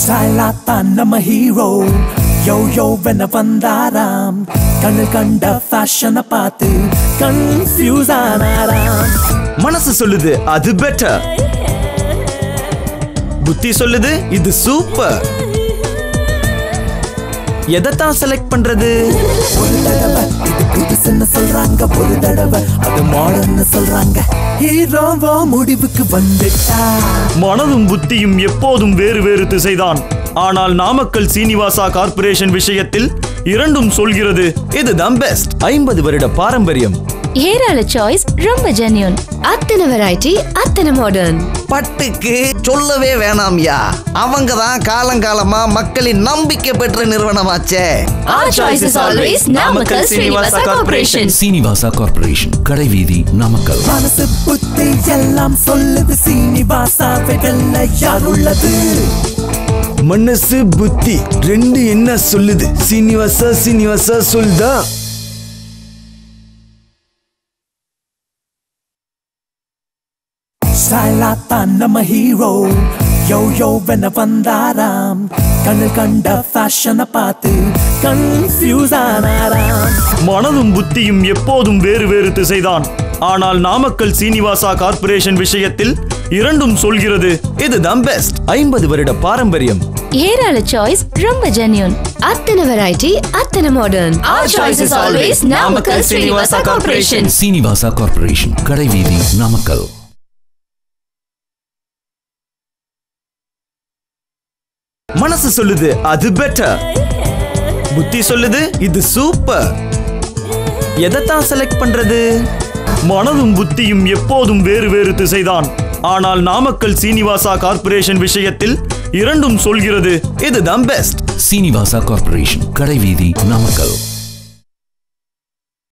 ஸ்டைலா தான் நம்ம ஹீரோ யோ யோ வென வந்தாராம் கண்ணு கண்ட ஃபேஷனை பார்த்து கன்ஃபியூஸ் ஆனாராம் மனசு சொல்லுது அது பெட்டர் புத்தி சொல்லுது இது சூப்பர் எதைத்தான் செலக்ட் பண்றது ஒரு தடவை இது புதுசுன்னு சொல்றாங்க ஒரு தடவை அது மாடர்ன்னு சொல்றாங்க ஹீரோவோ முடிவுக்கு வந்துட்டா மனதும் புத்தியும் எப்போதும் வேறு வேறு திசைதான் ஆனால் நாமக்கல் சீனிவாசா கார்ப்பரேஷன் விஷயத்தில் இரண்டும் சொல்கிறது இதுதான் பெஸ்ட் ஐம்பது வருட பாரம்பரியம் ஏராள சாய்ஸ் ரொம்ப ஜென்யூன் அத்தனை வெரைட்டி அத்தனை மாடர்ன் பட்டுக்கு சொல்லவே வேணாம்யா அவங்க தான் காலங்காலமா மக்களின் நம்பிக்கை பெற்ற நிறுவனமாச்சே Our choice is always Namakkal Srinivasa corporation Srinivasa corporation கடைவீதி நாமக்கல் மனசு புத்தி எல்லாம் சொல்லுது சீனிவாசா வெகல்ல யார் உள்ளது மனசு புத்தி ரெண்டு என்ன சொல்லுது சீனிவாசா சீனிவாசா சொல்லுதா ஸ்டைலா தான் நம்ம ஹீரோ யோ யோ வென வந்தாராம் கண்ணு கண்ட ஃபேஷனை பார்த்து கன்ஃபியூஸ் ஆனாராம் மனதும் புத்தியும் எப்போதும் வேறு வேறு திசைதான் ஆனால் நாமக்கல் சீனிவாசா கார்ப்பரேஷன் விஷயத்தில் இரண்டும் சொல்கிறது இதுதான் பெஸ்ட் ஐம்பது வருட பாரம்பரியம் ஏராள சாய்ஸ் ரொம்ப ஜென்யூன் அத்தனை வெரைட்டி அத்தனை modern Our choice is always Namakkal Srinivasa corporation Srinivasa corporation கடைவீதி நாமக்கல் மனசு சொல்லுது அது பெட்டர் புத்தி சொல்லுது இது சூப்பர் எதைத்தான் செலக்ட் பண்றது மனதும் புத்தியும் எப்போதும் வேறு வேறு திசைதான் ஆனால் நாமக்கல் சீனிவாசா கார்ப்பரேஷன் விஷயத்தில் இரண்டும் சொல்கிறது இதுதான் பெஸ்ட் சீனிவாசா கார்ப்பரேஷன் கடைவீதி நாமக்கல்